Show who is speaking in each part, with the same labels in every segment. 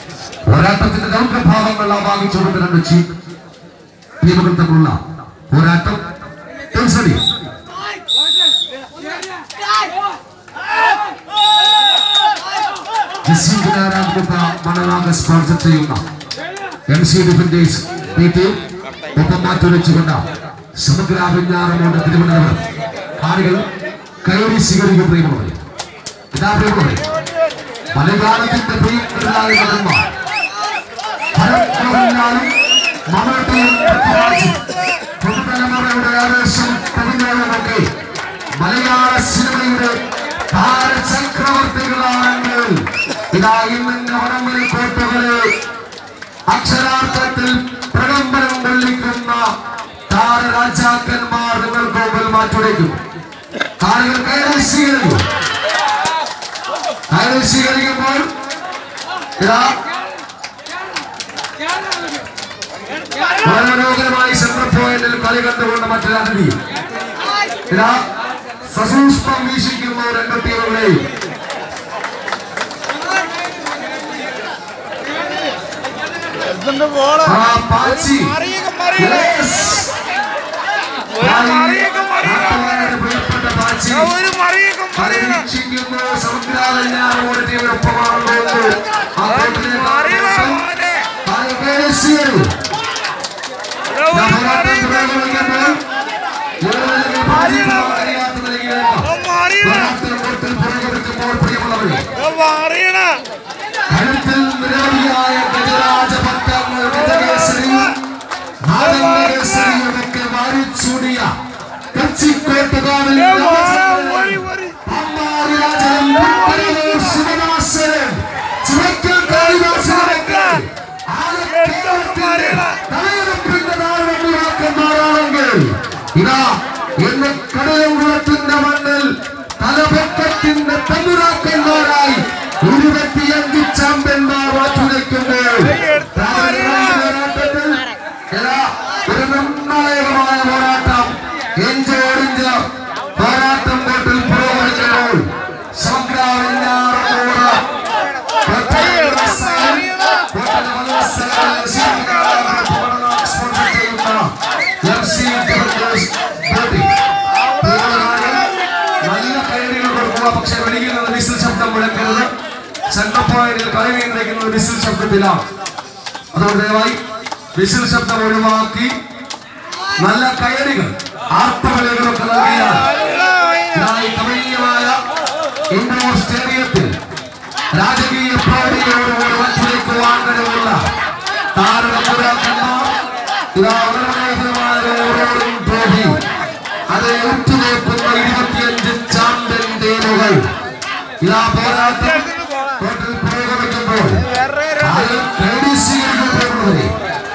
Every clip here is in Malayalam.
Speaker 1: പോരാട്ടത്തിന്റെ രൗദ്രഭാവങ്ങൾ ആവാഹിച്ചുകൊണ്ട് രണ്ട് ചീ ടീമുകൾ തമ്മിലുള്ള പോരാട്ടം ടെൻസടി ജസീന്ദ്രാരാകുന്ന മണലാക സ്പോൺസർ ചെയ്യുന്ന M C defenders P team ഒപ്പം മാറ്റുരച്ചുകൊണ്ട് സമഗ്ര വെഞ്ഞാറമോട് തിരുവനന്തപുരം കാണികൾ കയറി സ്വീകരിക്കും പ്രിയമുള്ളവരെ ഇതാ പ്രിയമുള്ളവരെ മലയാളത്തിന്റെ പ്രിയപ്പെട്ടതായ നടന്മാർ പരമ്പരയിലാലും മമ്മൂട്ടിയും പൃഥ്വിരാജും പുതുതലമുറയുടെ ആവേശം പതിനേഴുമൊക്കെ മലയാള സിനിമയുടെ താരചക്രവർത്തികളാണെങ്കിൽ ഇതാ ഇന്നിന്റെ വടംവലി കോട്ടകളെ അക്ഷരാർത്ഥത്തിൽ പ്രകമ്പനം കൊള്ളിക്കുന്ന താരരാജാക്കന്മാർ നിങ്ങൾക്ക് മുമ്പിൽ മാറ്റുരയ്ക്കും കാണികൾ കയറി സ്വീകരിക്കും കയറി സ്വീകരിക്കുമ്പോൾ ഇതാ മനോഹരമായി സെൻട്രൽ പോയിന്റിൽ കളി കണ്ടുകൊണ്ട് മറ്റൊരു അതിഥി ഇതാ സസൂക്ഷ്മം വീക്ഷിക്കുന്ന രംഗത്തീവുകളെയും ആ പാച്ചി Yes. നാട്ടുകാരുടെ പ്രിയപ്പെട്ട പാച്ചി
Speaker 2: ഒരു മറിയൊക്കെ മറിയണം
Speaker 1: പരീക്ഷിക്കുന്നു സമുദ്രാലഞ്ഞാറോട് ടീമിനൊപ്പമാണല്ലോ ആ കോട്ടിലെ
Speaker 2: മറിയണം മോനെ
Speaker 1: കാലിക്കേശ്വരി
Speaker 2: ഒരു
Speaker 1: പോരാട്ടം
Speaker 2: മറിയൊക്കെ
Speaker 1: പുരോഗമിക്കുമ്പോൾ യുവജനങ്ങൾ ഭാഗ്യമാവാൻ കഴിയാത്ത നിലയിലേക്ക്
Speaker 2: മറിയണം
Speaker 1: പോരാട്ടം കോട്ടിൽ പുരോഗമിക്കുമ്പോൾ പ്രിയമുള്ളവരെ
Speaker 2: മറിയണ
Speaker 1: കഴുത്തിൽ നിരവധിയായ ഗജരാജ പട്ടങ്ങൾ ഗജകേസരിയും നാദകേസരിയുമൊക്കെ വാരിച്ചൂടിയ കച്ചിക്കോട്ടുകാവിൽ
Speaker 2: ഒരു ഒരു
Speaker 1: അമ്മാരിരാജനും മുപ്പരവൂർ ശിവദാസനും ചിറക്കൽ കാളിദാസനുമൊക്കെ ആകെ കേരളത്തിന്റെ തലയെടുപ്പിന്റെ നാടുവാക്കന്മാരാണെങ്കിൽ ഇതാ ഇന്ന് കടയംകുളത്തിന്റെ മണ്ണിൽ തലപൊക്കത്തിന്റെ തമ്പുരാക്കന്മാരായി ഇരുപത്തിയഞ്ച് ചാമ്പ്യന്മാർ മാറ്റുരയ്ക്കുമ്പോൾ പോരാട്ടത്തിൽ ഇതാ ഒരു നിർണായകമായ പോരാട്ടം എഞ്ചോടിഞ്ച് പോരാട്ടം കോട്ടിൽ പുരോഗമിക്കുമ്പോൾ സമഗ്രാവിഞ്ഞാറോട് നല്ല കയറികൾ കൊടുക്കുക പക്ഷെ വെളിയിൽ നിന്ന് വിസിൽ ശബ്ദം മുഴക്കരുത് സെൻട്രൽ പോയിന്റിൽ കളി നിയന്ത്രിക്കുന്നത് വിസിൽ ശബ്ദത്തിലാണ് അതുകൊണ്ട് ദയവായി വിസിൽ ശബ്ദം ഒഴിവാക്കി നല്ല കയറികൾ ആർപ്പവിളികളൊക്കെ നൽകിയാൽ ഇതായി കമനീയമായ ഇൻഡോർ സ്റ്റേഡിയത്തിൽ രാജകീയ പ്രൗഢിയോടുകൂടി മത്സരിക്കുവാൻ കഴിവുള്ള താരകന്മാർ ഇതാ മനോഹരമായ ഓരോരും ട്രോഫി അത് ഉറ്റുനോക്കുന്ന ഇരുപത്തിയഞ്ച് ചാമ്പ്യൻ ടീമുകൾ ഇതാ പോരാട്ടം കോട്ടിൽ പുരോഗമിക്കുമ്പോൾ ആരും തേടി സ്വീകരിക്കപ്പെടുന്നവരെ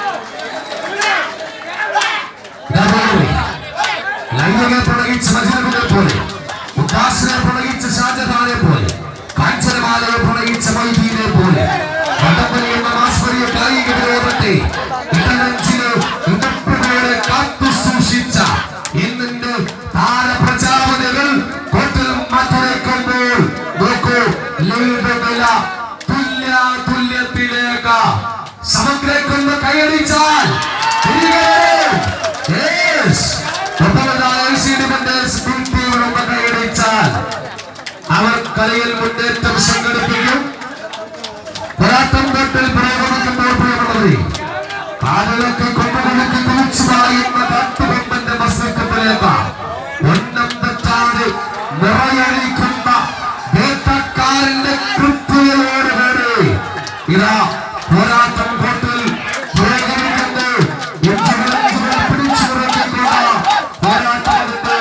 Speaker 1: ലൈംഗിക പ്രണയിച്ച മജിനബിനെ പോലെ ഉദാസിനെ പ്രണയിച്ച ഷാജഹാനെ പോലെ കാഞ്ചനമാലയെ പ്രണയിച്ച മൈദീനെ പോലെ വടംവലി എന്ന മാസ്മരിയ കായിക വിനോദത്തെ ഇടനെഞ്ചിന് ഇടപ്പുകളെ കാത്തു സൂക്ഷിച്ച ഇന്നിന്റെ താരപ്രജാപതികൾ കോട്ടിൽ മാറ്റുരയ്ക്കുമ്പോൾ നോക്കൂ ലീഡ് നില തുല്യ തുല്യത്തിലേക്ക് സമഗ്രക്കൊന്ന് കൈയടിച്ചാൽ തിരികെ Yes. ഒപ്പമെന്നാൽ LCD Vendors Group ടീമിനൊപ്പം കൈയടിച്ചാൽ അവർ കളിയിൽ മുന്നേറ്റം സംഘടിപ്പിക്കും പോരാട്ടം കോട്ടിൽ പുരോഗമിക്കുമ്പോൾ പ്രിയമുള്ളവരെ കാലുകൾക്ക് കൊണ്ടുകൊടുത്ത് കുളിച്ചു പായുന്ന കാട്ടുകൊമ്പന്റെ മസ്തിഷ്കത്തിലേക്ക് ഒന്നം തെറ്റാതെ നിറയൊഴിക്കുന്ന വേട്ടക്കാരന്റെ കൃത്യതയോടുകൂടി ഇതാ പോരാട്ടം കോട്ടിൽ പുരോഗമിക്കുന്നു ഇഞ്ചുകൾ ഇഞ്ചുകൾ പിടിച്ചു നിർത്തിക്കൊണ്ട പോരാട്ടത്തിന്റെ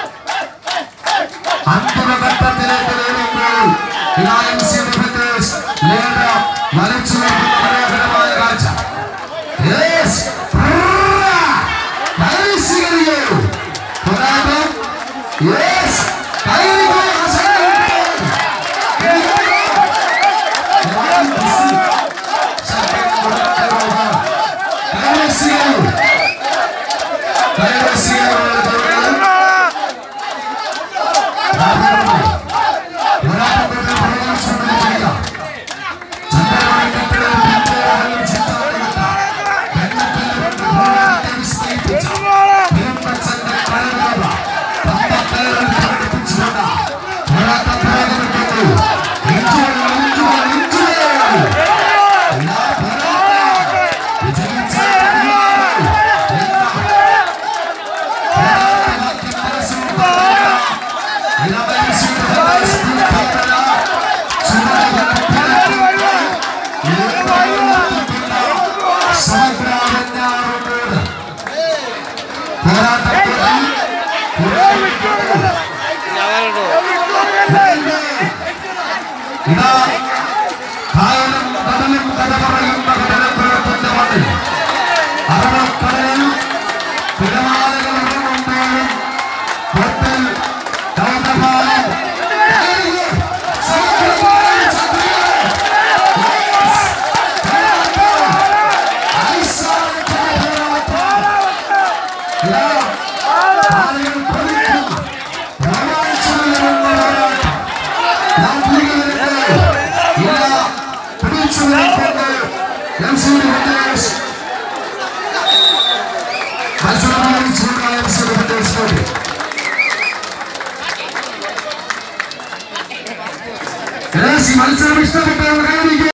Speaker 1: അന്തിമഘട്ടത്തിലേക്ക് നീങ്ങുമ്പോൾ ഇതാ എം സി ഡിഫൻഡേഴ്സ് ലേഡർ വലച്ചു നോക്കുന്ന മനോഹരമായ കാഴ്ച Yes! കൈസികരിയോ പോരാട്ടം യെസ് കൈരികോ പോരാട്ടത്തിൽ പുരോഗമിച്ചുകൊണ്ടിരിക്കുക ചന്ദ്രനായി പ്രതീക്ഷ നൽകിക്കൊണ്ട് എം സി ഡി വെങ്കടേഷ് മത്സരം ആരംഭിച്ചുകൊണ്ട് എം സി ഡി വെങ്കടേഷ് കോടി മത്സരം ഇഷ്ടപ്പെട്ടവർ കൈവരിക്കുക